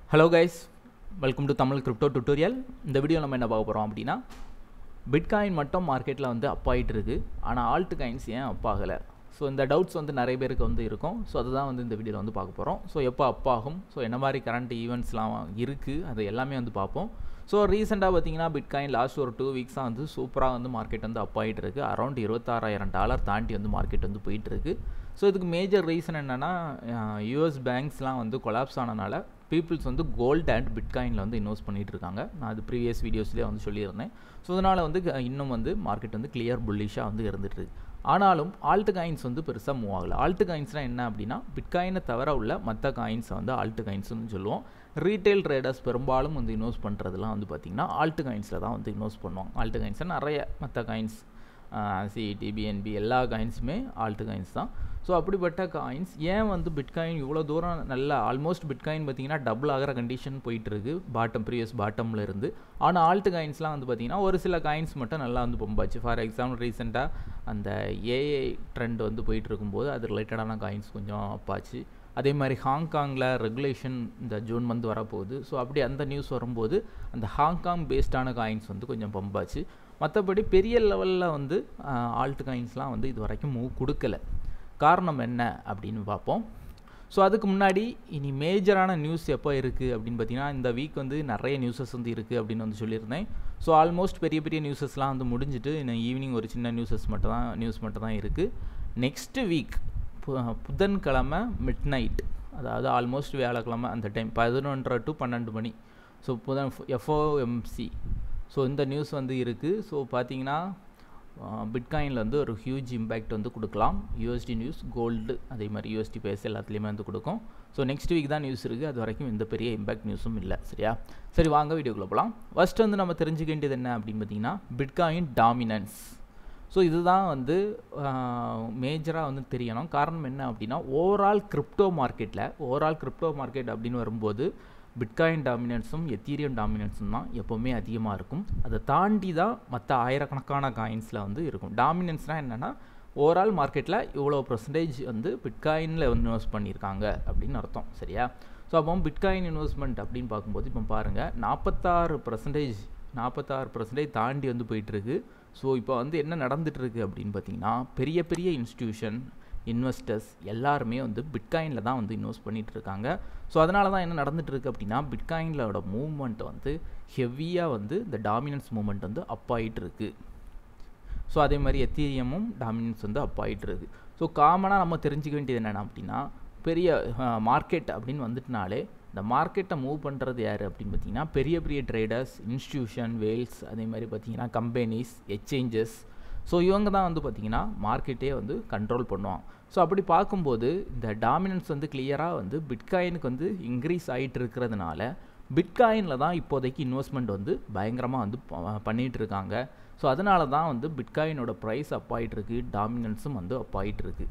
hello guys welcome to Tamil crypto tutorial இந்த video நம்ம என்ன பார்க்க போகிறோம் அப்படின்னா பிட்காயின் மட்டும் மார்க்கெட்டில் வந்து அப் ஆகிட்டு இருக்கு ஆனால் ஆல்ட் காயின்ஸ் ஏன் அப் ஆகலை ஸோ இந்த டவுட்ஸ் வந்து நிறைய பேருக்கு வந்து இருக்கும் ஸோ அதுதான் வந்து இந்த வீடியோவில் வந்து பார்க்க போகிறோம் ஸோ எப்போ அப் ஆகும் ஸோ என்ன மாதிரி கரண்ட் ஈவெண்ட்ஸ்லாம் இருக்குது அது எல்லாமே வந்து பார்ப்போம் ஸோ ரீசெண்டாக பார்த்தீங்கன்னா பிட்காயின் லாஸ்ட் ஒரு டூ வீக்ஸாக வந்து சூப்பராக வந்து மார்க்கெட் வந்து அப் ஆகிட்டு இருக்குது அரௌண்ட் இருபத்தாறாயிரம் டாலர் தாண்டி வந்து மார்க்கெட் வந்து போயிட்டு இருக்கு ஸோ இதுக்கு மேஜர் ரீசன் என்னென்னா யூஎஸ் பேங்க்ஸ்லாம் வந்து கொலாப்ஸ் ஆனனால பீப்புள்ஸ் வந்து கோல்ட் அண்ட் பிட்காயினில் வந்து இன்வெஸ்ட் பண்ணிகிட்டு இருக்காங்க நான் அது ப்ரீவியஸ் வீடியோஸ்லேயே வந்து சொல்லியிருந்தேன் ஸோ அதனால் வந்து இன்னும் வந்து மார்க்கெட் வந்து கிளியர் புல்லிஷாக வந்து இருந்துட்டு இருக்கு ஆனாலும் ஆல்ட் காயின்ஸ் வந்து பெருசாக மூவ் ஆகலை ஆல்ட் காயின்ஸ்னால் என்ன அப்படின்னா பிட்காயினை தவிர உள்ள மற்ற காயின்ஸை வந்து ஆல்ட் காயின்ஸ்னு சொல்லுவோம் ரீட்டைல் ட்ரேடர்ஸ் பெரும்பாலும் வந்து இன்வெஸ்ட் பண்ணுறதுலாம் வந்து பார்த்திங்கன்னா ஆல்ட் காயின்ஸில் தான் வந்து இன்வெஸ்ட் பண்ணுவாங்க ஆல்ட் காயின்ஸில் நிறைய மற்ற காயின்ஸ் சிஇடி பிஎன்பி எல்லா காயின்ஸுமே ஆல்ட் காயின்ஸ் தான் ஸோ அப்படிப்பட்ட காயின்ஸ் ஏன் வந்து பிட்காயின் இவ்வளோ தூரம் நல்ல ஆல்மோஸ்ட் பிட்காயின் பார்த்தீங்கன்னா டபுள் ஆகிற கண்டிஷன் போயிட்டுருக்கு பாட்டம் ப்ரீவியஸ் பாட்டமில் இருந்து ஆனால் ஆல்ட் காயின்ஸ்லாம் வந்து பார்த்திங்கன்னா ஒரு சில காயின்ஸ் மட்டும் நல்லா வந்து பொம்பாச்சு ஃபார் எக்ஸாம்பிள் ரீசெண்டாக அந்த ஏஐ ட்ரெண்ட் வந்து போயிட்டு இருக்கும்போது அது ரிலேட்டடான காயின்ஸ் கொஞ்சம் அப்பாச்சு அதே மாதிரி ஹாங்காங்கில் ரெகுலேஷன் இந்த ஜூன் மந்த் வரப்போகுது ஸோ அப்படி அந்த நியூஸ் வரும்போது அந்த ஹாங்காங் பேஸ்டான காயின்ஸ் வந்து கொஞ்சம் பம்பாச்சு மற்றபடி பெரிய லெவலில் வந்து ஆல்ட் காயின்ஸ்லாம் வந்து இது வரைக்கும் மூவ் கொடுக்கல காரணம் என்ன அப்படின்னு பார்ப்போம் ஸோ அதுக்கு முன்னாடி இனி மேஜரான நியூஸ் எப்போ இருக்குது அப்படின்னு பார்த்தீங்கன்னா இந்த வீக் வந்து நிறைய நியூஸஸ் வந்து இருக்குது அப்படின்னு வந்து சொல்லியிருந்தேன் ஸோ ஆல்மோஸ்ட் பெரிய பெரிய நியூஸஸ்லாம் வந்து முடிஞ்சுட்டு இன்னும் ஈவினிங் ஒரு சின்ன நியூஸஸ் மட்டும் தான் நியூஸ் மட்டும் தான் இருக்குது நெக்ஸ்ட்டு வீக் புதன்கிழமை மிட் நைட் அதாவது ஆல்மோஸ்ட் வியாழக்கிழமை அந்த டைம் பதினொன்றரை டு பன்னெண்டு மணி ஸோ புதன் எஃப்ஓஎம்சி ஸோ இந்த நியூஸ் வந்து இருக்குது ஸோ பார்த்தீங்கன்னா பிட்காயினில் வந்து ஒரு ஹியூஜ் இம்பேக்ட் வந்து கொடுக்கலாம் யூஎஸ்டி நியூஸ் கோல்டு அதே மாதிரி யூஎஸ்டி பேஸ் எல்லாத்துலேயுமே வந்து கொடுக்கும் ஸோ நெக்ஸ்ட் வீக் தான் நியூஸ் இருக்குது அது வரைக்கும் எந்த பெரிய இம்பேக்ட் நியூஸும் இல்லை சரியா சரி வாங்க வீடியோக்குள்ளே போகலாம் ஃபஸ்ட்டு வந்து நம்ம தெரிஞ்சுக்க வேண்டியது என்ன அப்படின்னு பார்த்தீங்கன்னா பிட்காயின் டாமினன்ஸ் ஸோ இதுதான் வந்து மேஜராக வந்து தெரியணும் காரணம் என்ன அப்படின்னா ஓவரால் கிரிப்டோ மார்க்கெட்டில் ஓவரால் கிரிப்டோ மார்க்கெட் அப்படின்னு வரும்போது பிட்காயின் டாமினன்ஸும் எத்தீரியம் டாமினன்ஸும் தான் எப்போவுமே அதிகமாக இருக்கும் அதை தாண்டி தான் மற்ற ஆயிரக்கணக்கான காயின்ஸில் வந்து இருக்கும் டாமினன்ஸ்னால் என்னென்னா ஓவரால் மார்க்கெட்டில் இவ்வளோ பர்சன்டேஜ் வந்து பிட்காயினில் இன்வெஸ்ட் பண்ணியிருக்காங்க அப்படின்னு அர்த்தம் சரியா ஸோ அப்போ பிட்காயின் இன்வெஸ்ட்மெண்ட் அப்படின்னு பார்க்கும்போது இப்போ பாருங்கள் நாற்பத்தாறு பர்சன்டேஜ் நாற்பத்தாறு பர்சன்டேஜ் தாண்டி வந்து போயிட்டுருக்கு ஸோ இப்போ வந்து என்ன நடந்துகிட்ருக்கு அப்படின்னு பார்த்தீங்கன்னா பெரிய பெரிய இன்ஸ்டியூஷன் இன்வெஸ்டர்ஸ் எல்லாருமே வந்து பிட்காயினில் தான் வந்து இன்வெஸ்ட் பண்ணிகிட்டு இருக்காங்க ஸோ அதனால தான் என்ன நடந்துகிட்ருக்கு அப்படின்னா பிட்காயினோட மூவ்மெண்ட் வந்து ஹெவியாக வந்து இந்த டாமினன்ஸ் மூவ்மெண்ட் வந்து அப் ஆகிட்டு இருக்குது ஸோ அதே மாதிரி எத்தீரியமும் டாமினன்ஸ் வந்து அப் ஆகிட்டு இருக்குது ஸோ காமனாக நம்ம தெரிஞ்சுக்க வேண்டியது என்னென்ன அப்படின்னா பெரிய மார்க்கெட் அப்படின்னு வந்துட்டுனாலே இந்த மார்க்கெட்டை மூவ் பண்ணுறது யார் அப்படின்னு பார்த்தீங்கன்னா பெரிய பெரிய ட்ரேடர்ஸ் இன்ஸ்டியூஷன் வேல்ஸ் அதே மாதிரி பார்த்தீங்கன்னா கம்பெனிஸ் எக்ஸ்சேஞ்சஸ் ஸோ இவங்க தான் வந்து பார்த்திங்கன்னா மார்க்கெட்டே வந்து கண்ட்ரோல் பண்ணுவாங்க ஸோ அப்படி பார்க்கும்போது இந்த டாமினன்ஸ் வந்து கிளியராக வந்து பிட்காயினுக்கு வந்து இன்க்ரீஸ் ஆகிட்டு இருக்கிறதுனால பிட்காயினில் தான் இப்போதைக்கு இன்வெஸ்ட்மெண்ட் வந்து பயங்கரமாக வந்து பண்ணிகிட்டு இருக்காங்க ஸோ அதனால தான் வந்து பிட்காயினோட ப்ரைஸ் அப் ஆகிட்டுருக்கு டாமினன்ஸும் வந்து அப் ஆகிட்டுருக்கு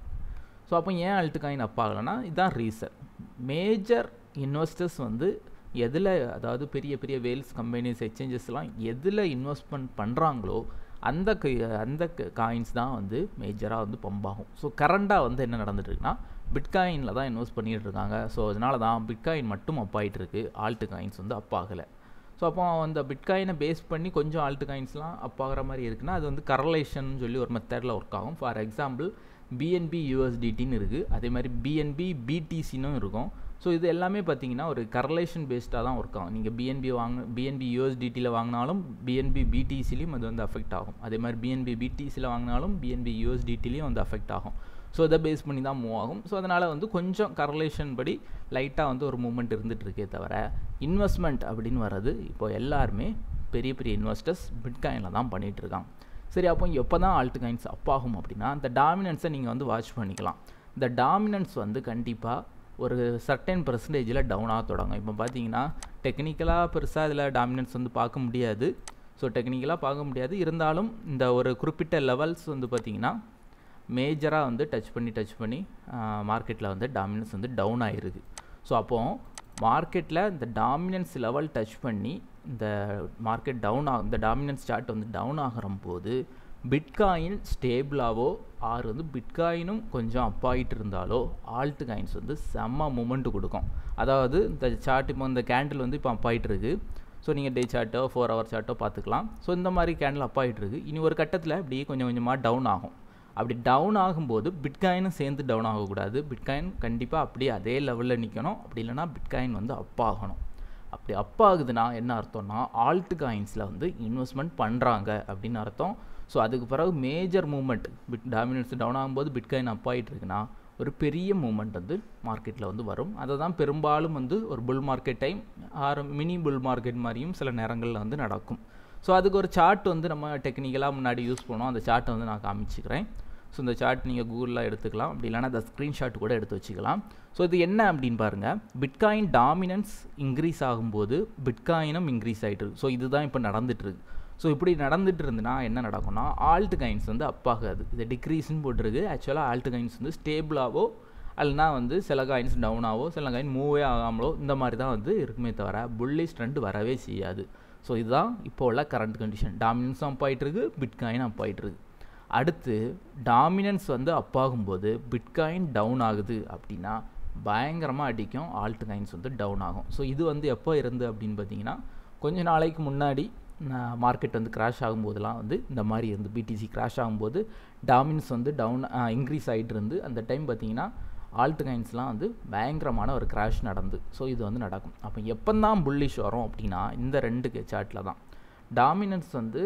ஸோ அப்போ ஏன் அல்ட்டு காயின் அப் ஆகலைன்னா இதுதான் ரீசன் மேஜர் இன்வெஸ்டர்ஸ் வந்து எதில் அதாவது பெரிய பெரிய வேல்ஸ் கம்பெனிஸ் எக்ஸ்சேஞ்சஸ்லாம் எதில் இன்வெஸ்ட்மெண்ட் பண்ணுறாங்களோ அந்த அந்த காயின்ஸ் தான் வந்து மேஜராக வந்து பம்பாகும் ஸோ கரண்டாக வந்து என்ன நடந்துட்டுருக்குன்னா பிட்காயினில் தான் இன்வெஸ்ட் பண்ணிகிட்டு இருக்காங்க ஸோ அதனால தான் பிட்காயின் மட்டும் அப் ஆகிட்டுருக்கு ஆல்ட்டு காயின்ஸ் வந்து அப் ஆகலை ஸோ அப்போ அந்த பிட்காயினை பேஸ் பண்ணி கொஞ்சம் ஆல்ட்டு காயின்ஸ்லாம் அப் ஆகிற மாதிரி இருக்குன்னா அது வந்து கரலேஷன் சொல்லி ஒரு மெத்தடில் ஒர்க் ஆகும் ஃபார் எக்ஸாம்பிள் பிஎன்பி யூஎஸ்டிடின்னு இருக்குது அதே மாதிரி பிஎன்பி பிடிசின்னு இருக்கும் ஸோ இது எல்லாமே பார்த்தீங்கன்னா ஒரு கரலேஷன் பேஸ்டாக தான் ஒர்க் ஆகும் நீங்கள் பிஎன்பி வாங்க பிஎன்பி யூஎஸ்டிடியில் வாங்கினாலும் பிஎன்பி பிடிசிலையும் அது வந்து அஃபெக்ட் ஆகும் அதே மாதிரி பிஎன்பி பிடிசியில் வாங்கினாலும் பிஎன்பி யூஎஸ்டிடிலையும் வந்து அஃபெக்ட் ஆகும் ஸோ இதை பேஸ் பண்ணி தான் மூவ் ஆகும் ஸோ அதனால் வந்து கொஞ்சம் கரலேஷன் படி லைட்டாக வந்து ஒரு மூவ்மெண்ட் இருந்துகிட்டு இருக்கே தவிர இன்வெஸ்ட்மெண்ட் அப்படின்னு வர்றது இப்போ எல்லாருமே பெரிய பெரிய இன்வெஸ்டர்ஸ் பிட்காயினில் தான் பண்ணிகிட்டு இருக்காங்க சரி அப்போ எப்போ தான் ஆல்ட் காயின்ஸ் அப் ஆகும் அப்படின்னா இந்த டாமினன்ஸை நீங்கள் வந்து வாட்ச் பண்ணிக்கலாம் இந்த டாமினன்ஸ் வந்து கண்டிப்பாக ஒரு சர்டன் பர்சன்டேஜில் டவுனாக தொடங்கும் இப்போ பார்த்தீங்கன்னா டெக்னிக்கலாக பெருசாக இதில் டாமினன்ஸ் வந்து பார்க்க முடியாது ஸோ டெக்னிக்கலாக பார்க்க முடியாது இருந்தாலும் இந்த ஒரு குறிப்பிட்ட லெவல்ஸ் வந்து பார்த்திங்கன்னா மேஜராக வந்து டச் பண்ணி டச் பண்ணி மார்க்கெட்டில் வந்து டாமினன்ஸ் வந்து டவுன் ஆகிருக்கு ஸோ அப்போது மார்க்கெட்டில் இந்த டாமினன்ஸ் லெவல் டச் பண்ணி இந்த மார்க்கெட் டவுன் ஆகும் இந்த டாமினன்ஸ் சார்ட் வந்து டவுன் ஆகிற போது பிட்காயின் ஸ்டேபிளாவோ ஆர் வந்து பிட்காயினும் கொஞ்சம் அப் ஆகிட்டு இருந்தாலோ ஆல்ட் காயின்ஸ் வந்து செம்ம மூமெண்ட் கொடுக்கும் அதாவது இந்த சார்ட் இப்போ இந்த கேண்டில் வந்து இப்போ அப் ஆகிட்டு இருக்கு ஸோ நீங்கள் டே சார்ட்டோ ஃபோர் ஹவர் சார்ட்டோ பார்த்துக்கலாம் ஸோ இந்த மாதிரி கேண்டில் அப் ஆகிட்டு இருக்கு இனி ஒரு கட்டத்தில் இப்படியே கொஞ்சம் கொஞ்சமாக டவுன் ஆகும் அப்படி டவுன் ஆகும்போது பிட்காயினும் சேர்ந்து டவுன் ஆகக்கூடாது பிட்காயின் கண்டிப்பாக அப்படியே அதே லெவலில் நிற்கணும் அப்படி இல்லைனா பிட்காயின் வந்து அப் ஆகணும் அப்படி அப் ஆகுதுன்னா என்ன அர்த்தம்னா ஆல்ட் காயின்ஸில் வந்து இன்வெஸ்ட்மெண்ட் பண்ணுறாங்க அப்படின்னு அர்த்தம் ஸோ அதுக்கு பிறகு major movement bit dominance down ஆகும்போது பிட்காயின் அப் ஆகிட்டு இருக்குன்னா ஒரு பெரிய மூமெண்ட் வந்து மார்க்கெட்டில் வந்து வரும் அதை தான் பெரும்பாலும் வந்து ஒரு bull market time or mini bull market மாதிரியும் சில நேரங்களில் வந்து நடக்கும் ஸோ அதுக்கு ஒரு சார்ட் வந்து நம்ம டெக்னிக்கலாக முன்னாடி யூஸ் பண்ணோம் அந்த சார்ட்டை வந்து நான் காமிச்சிக்கிறேன் ஸோ இந்த சார்ட் நீங்கள் கூகுளில் எடுத்துக்கலாம் அப்படி இல்லைனா அந்த ஸ்க்ரீன்ஷாட் கூட எடுத்து வச்சுக்கலாம் ஸோ இது என்ன அப்படின்னு பாருங்கள் பிட்காயின் டாமினன்ஸ் இன்க்ரீஸ் ஆகும்போது பிட்காயினும் இன்க்ரீஸ் ஆகிட்டு இருக்கு ஸோ இதுதான் இப்போ நடந்துகிட்ருக்கு ஸோ இப்படி நடந்துட்டு இருந்துன்னா என்ன நடக்கும்னா ஆல்ட் காயின்ஸ் வந்து அப் ஆகாது இது டிக்ரீஸ்னு போட்டிருக்கு ஆக்சுவலாக ஆல்ட் காயின்ஸ் வந்து ஸ்டேபிளாகவோ அல்லனா வந்து சில காயின்ஸ் டவுனாகவோ சில காயின் மூவே ஆகாமலோ இந்த மாதிரி தான் வந்து இருக்குமே தவிர புல்லிஷ் ட்ரெண்ட் வரவே செய்யாது ஸோ இதுதான் இப்போ உள்ள கரண்ட் கண்டிஷன் டாமினன்ஸும் அப் ஆகிட்டுருக்கு பிட்காயின் அப் ஆகிட்டுருக்கு அடுத்து டாமினன்ஸ் வந்து அப் ஆகும்போது பிட்காயின் டவுன் ஆகுது அப்படின்னா பயங்கரமாக அடிக்கும் ஆல்ட் காயின்ஸ் வந்து டவுன் ஆகும் ஸோ இது வந்து எப்போ இருந்து அப்படின்னு பார்த்தீங்கன்னா கொஞ்ச நாளைக்கு முன்னாடி மார்க்கெட் வந்து கிராஷ் ஆகும்போதெல்லாம் வந்து இந்த மாதிரி இருந்து பிடிசி கிராஷ் ஆகும்போது டாமினன்ஸ் வந்து டவுன் இன்க்ரீஸ் ஆகிட்டு இருந்து அந்த டைம் பார்த்தீங்கன்னா ஆல்ட் காயின்ஸ்லாம் வந்து பயங்கரமான ஒரு கிராஷ் நடந்து ஸோ இது வந்து நடக்கும் அப்போ எப்போ தான் புல்லிஷ் வரும் அப்படின்னா இந்த ரெண்டு சார்ட்டில் தான் டாமினன்ஸ் வந்து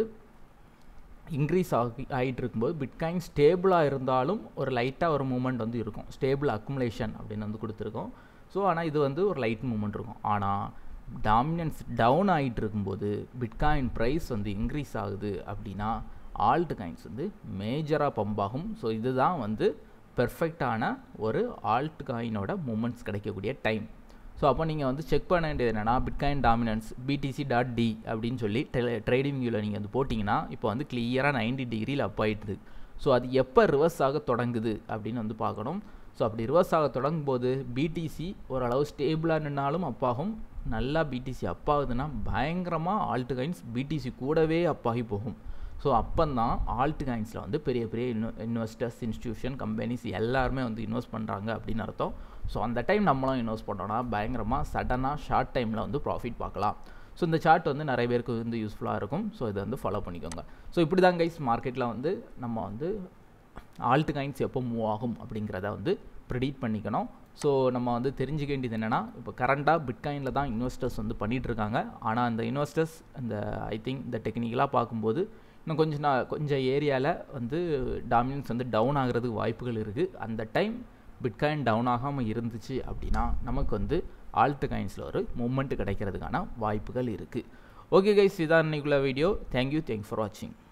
இன்க்ரீஸ் ஆகி ஆகிட்டு இருக்கும்போது பிட்காயின் ஸ்டேபிளாக இருந்தாலும் ஒரு லைட்டாக ஒரு மூமெண்ட் வந்து இருக்கும் ஸ்டேபிள் அக்குமுலேஷன் அப்படின்னு வந்து கொடுத்துருக்கோம் ஸோ ஆனால் இது வந்து ஒரு லைட் மூமெண்ட் இருக்கும் ஆனால் டாமினன்ஸ் டவுன் ஆகிட்டு இருக்கும்போது பிட்காயின் ப்ரைஸ் வந்து இன்க்ரீஸ் ஆகுது அப்படின்னா ஆல்ட் காயின்ஸ் வந்து மேஜராக பம்ப் ஆகும் ஸோ இதுதான் வந்து பெர்ஃபெக்டான ஒரு ஆல்ட் காயினோட மூமெண்ட்ஸ் கிடைக்கக்கூடிய டைம் ஸோ அப்போ நீங்கள் வந்து செக் பண்ண வேண்டியது என்னென்னா bitcoin dominance BTC dot D அப்படின்னு சொல்லி ட்ரேடிங் வியூவில் நீங்கள் வந்து போட்டிங்கன்னா இப்போ வந்து கிளியராக நைன்டி டிகிரியில் அப் ஆகிட்டுது ஸோ அது எப்போ ரிவர்ஸ் ஆக தொடங்குது அப்படின்னு வந்து பார்க்கணும் ஸோ அப்படி ரிவர்ஸ் ஆக தொடங்கும் போது பிடிசி ஓரளவு ஸ்டேபிளாக நின்னாலும் அப்பாகும் நல்லா பிடிசி அப் ஆகுதுன்னா பயங்கரமாக ஆல்ட் காயின்ஸ் பிடிசி கூடவே அப்பாகி போகும் ஸோ அப்போந்தான் ஆல்ட் காயின்ஸில் வந்து பெரிய பெரிய இன்வெ இன்வெஸ்டர்ஸ் இன்ஸ்டியூஷன் கம்பெனிஸ் எல்லாருமே வந்து இன்வெஸ்ட் பண்ணுறாங்க அப்படின்னு அர்த்தம் ஸோ அந்த டைம் நம்மளும் இன்வெஸ்ட் பண்ணோன்னா பயங்கரமாக சடனாக ஷார்ட் டைமில் வந்து ப்ராஃபிட் பார்க்கலாம் ஸோ இந்த சார்ட் வந்து நிறைய பேருக்கு வந்து யூஸ்ஃபுல்லாக இருக்கும் ஸோ இதை வந்து ஃபாலோ பண்ணிக்கோங்க ஸோ இப்படி தான் கைஸ் மார்க்கெட்டில் வந்து நம்ம வந்து ஆல்ட் காயின்ஸ் எப்போ மூவ் ஆகும் அப்படிங்கிறத வந்து ப்ரிடிக்ட் பண்ணிக்கணும் ஸோ நம்ம வந்து தெரிஞ்சுக்க வேண்டியது என்னென்னா இப்போ கரண்ட்டாக பிட்காயினில் தான் இன்வெஸ்டர்ஸ் வந்து பண்ணிகிட்டு இருக்காங்க ஆனால் அந்த இன்வெஸ்டர்ஸ் இந்த ஐ திங்க் இந்த டெக்னிக்கலாக பார்க்கும்போது இன்னும் கொஞ்சம் நான் கொஞ்சம் ஏரியாவில் வந்து டாமினன்ஸ் வந்து டவுன் ஆகிறதுக்கு வாய்ப்புகள் இருக்குது அந்த டைம் பிட்காயின் டவுன் ஆகாமல் இருந்துச்சு அப்படின்னா நமக்கு வந்து ஆல்ட் காயின்ஸில் ஒரு மூமெண்ட் கிடைக்கிறதுக்கான வாய்ப்புகள் இருக்குது ஓகே கைஸ் இதான் இன்னைக்குள்ள வீடியோ தேங்க்யூ தேங்க்ஸ் ஃபார் வாட்சிங்